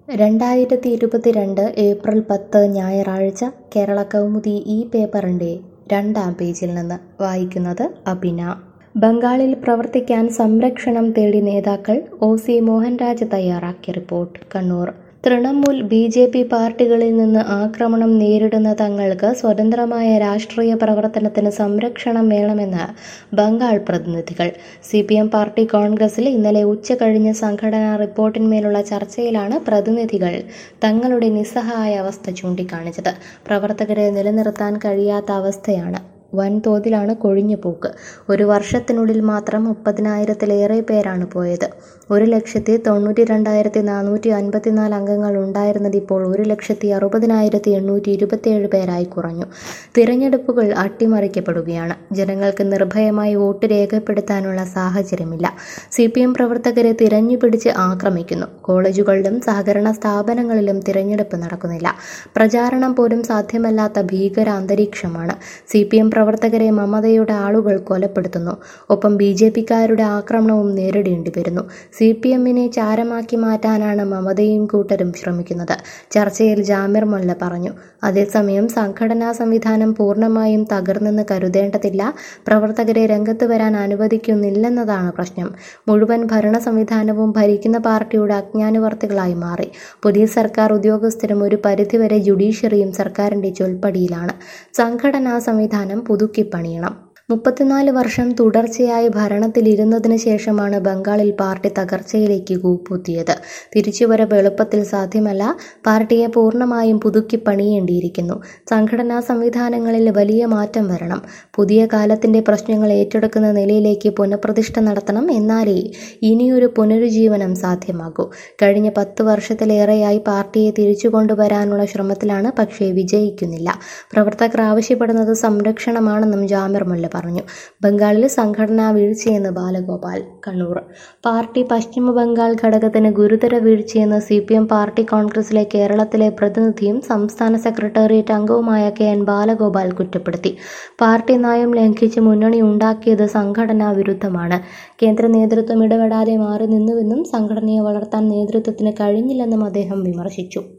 രണ്ടായിരത്തി ഇരുപത്തിരണ്ട് ഏപ്രിൽ പത്ത് ഞായറാഴ്ച കേരള കൗമുദി ഈ പേപ്പറിൻ്റെ രണ്ടാം പേജിൽ നിന്ന് വായിക്കുന്നത് അബിന ബംഗാളിൽ പ്രവർത്തിക്കാൻ സംരക്ഷണം തേടി നേതാക്കൾ ഒ സി മോഹൻരാജ് തയ്യാറാക്കിയ report Kannur Trinamool B J P പാർട്ടികളിൽ നിന്ന് ആക്രമണം നേരിടുന്ന തങ്ങൾക്ക് സ്വതന്ത്രമായ രാഷ്ട്രീയ പ്രവർത്തനത്തിന് സംരക്ഷണം വേണമെന്ന് ബംഗാൾ പ്രതിനിധികൾ സി പി എം പാർട്ടി കോൺഗ്രസിൽ ഇന്നലെ ഉച്ച കഴിഞ്ഞ് സംഘടനാ റിപ്പോർട്ടിന്മേലുള്ള ചർച്ചയിലാണ് പ്രതിനിധികൾ തങ്ങളുടെ നിസ്സഹായ അവസ്ഥ ചൂണ്ടിക്കാണിച്ചത് പ്രവർത്തകരെ നിലനിർത്താൻ കഴിയാത്ത അവസ്ഥയാണ് വൻതോതിലാണ് കൊഴിഞ്ഞുപോക്ക് ഒരു വർഷത്തിനുള്ളിൽ മാത്രം മുപ്പതിനായിരത്തിലേറെ പേരാണ് പോയത് ഒരു ലക്ഷത്തി തൊണ്ണൂറ്റി രണ്ടായിരത്തി നാനൂറ്റി അൻപത്തിനാല് അംഗങ്ങൾ ഉണ്ടായിരുന്നത് ഇപ്പോൾ ഒരു ലക്ഷത്തി അറുപതിനായിരത്തി എണ്ണൂറ്റി ഇരുപത്തിയേഴ് പേരായി കുറഞ്ഞു തിരഞ്ഞെടുപ്പുകൾ അട്ടിമറിക്കപ്പെടുകയാണ് ജനങ്ങൾക്ക് നിർഭയമായി വോട്ട് രേഖപ്പെടുത്താനുള്ള സാഹചര്യമില്ല സി പി എം പ്രവർത്തകരെ തിരഞ്ഞുപിടിച്ച് ആക്രമിക്കുന്നു കോളേജുകളിലും സഹകരണ സ്ഥാപനങ്ങളിലും തിരഞ്ഞെടുപ്പ് നടക്കുന്നില്ല പ്രചാരണം പോലും സാധ്യമല്ലാത്ത ഭീകര അന്തരീക്ഷമാണ് സി പി എം പ്രവർത്തകരെ മമതയുടെ ആളുകൾ കൊലപ്പെടുത്തുന്നു ഒപ്പം ബി ജെ പിക്കാരുടെ ആക്രമണവും നേരിടേണ്ടി വരുന്നു സി പി എമ്മിനെ ചാരമാക്കി മാറ്റാനാണ് മമതയും കൂട്ടരും ശ്രമിക്കുന്നത് ചർച്ചയിൽ ജാമിർ മൊല്ല പറഞ്ഞു അതേസമയം സംഘടനാ സംവിധാനം പൂർണ്ണമായും തകർന്നെന്ന് കരുതേണ്ടതില്ല പ്രവർത്തകരെ രംഗത്ത് വരാൻ അനുവദിക്കുന്നില്ലെന്നതാണ് പ്രശ്നം മുഴുവൻ ഭരണ സംവിധാനവും ഭരിക്കുന്ന പാർട്ടിയുടെ അജ്ഞാനുവർത്തികളായി മാറി പുതിയ സർക്കാർ ഉദ്യോഗസ്ഥരും ഒരു പരിധിവരെ ജുഡീഷ്യറിയും സർക്കാരിന്റെ ചൊൽപ്പടിയിലാണ് സംഘടനാ സംവിധാനം പുതുക്കിപ്പണിയണം മുപ്പത്തിനാല് വർഷം തുടർച്ചയായി ഭരണത്തിലിരുന്നതിന് ശേഷമാണ് ബംഗാളിൽ പാർട്ടി തകർച്ചയിലേക്ക് കൂപ്പുത്തിയത് തിരിച്ചുവരവ് എളുപ്പത്തിൽ സാധ്യമല്ല പാർട്ടിയെ പൂർണ്ണമായും പുതുക്കി പണിയേണ്ടിയിരിക്കുന്നു സംഘടനാ സംവിധാനങ്ങളിൽ വലിയ മാറ്റം വരണം പുതിയ കാലത്തിന്റെ പ്രശ്നങ്ങൾ ഏറ്റെടുക്കുന്ന നിലയിലേക്ക് പുനഃപ്രതിഷ്ഠ നടത്തണം എന്നാലേ ഇനിയൊരു പുനരുജ്ജീവനം സാധ്യമാകൂ കഴിഞ്ഞ പത്ത് വർഷത്തിലേറെയായി പാർട്ടിയെ തിരിച്ചു കൊണ്ടുവരാനുള്ള ശ്രമത്തിലാണ് പക്ഷേ വിജയിക്കുന്നില്ല പ്രവർത്തകർ ആവശ്യപ്പെടുന്നത് സംരക്ഷണമാണെന്നും ജാമിർ മുല്ല പറഞ്ഞു ബംഗാളിൽ സംഘടനാ വീഴ്ചയെന്ന് ബാലഗോപാൽ കണ്ണൂർ പാർട്ടി പശ്ചിമ ബംഗാൾ ഘടകത്തിന് ഗുരുതര വീഴ്ചയെന്ന് സി പി എം പാർട്ടി കോൺഗ്രസിലെ കേരളത്തിലെ പ്രതിനിധിയും സംസ്ഥാന സെക്രട്ടേറിയറ്റ് അംഗവുമായ കെ എൻ ബാലഗോപാൽ കുറ്റപ്പെടുത്തി പാർട്ടി നയം ലംഘിച്ച് മുന്നണി ഉണ്ടാക്കിയത് സംഘടനാ വിരുദ്ധമാണ് കേന്ദ്ര നേതൃത്വം ഇടപെടാതെ മാറി നിന്നുവെന്നും സംഘടനയെ വളർത്താൻ നേതൃത്വത്തിന് കഴിഞ്ഞില്ലെന്നും അദ്ദേഹം വിമർശിച്ചു